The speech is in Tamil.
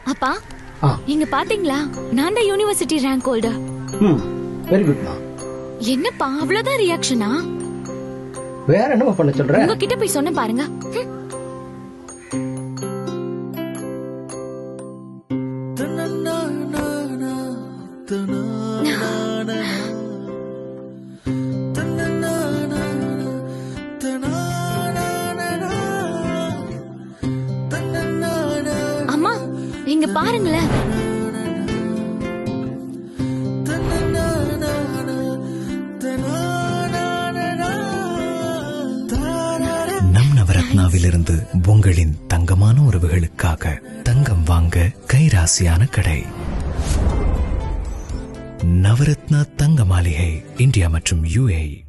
அப்பா ஆ. இங்க பாத்தீங்களா நான் தான் யூனிவர்சிட்டி ரேங்க் ஹோல்டர் ம் வெரி குட்மா என்னப்பா அவ்வளவுதான் ரியாக்ஷனா வேற என்னமா பண்ண சொல்ற உங்ககிட்ட போய் சொன்ன பாருங்க ஹம். அம்மா இங்க பாருங்களேன் நம் நவரத்னாவிலிருந்து உங்களின் தங்கமான உறவுகளுக்காக தங்கம் வாங்க கைராசியான கடை நவரத்னா தங்க மாளிகை இந்தியா மற்றும் யுஏஇ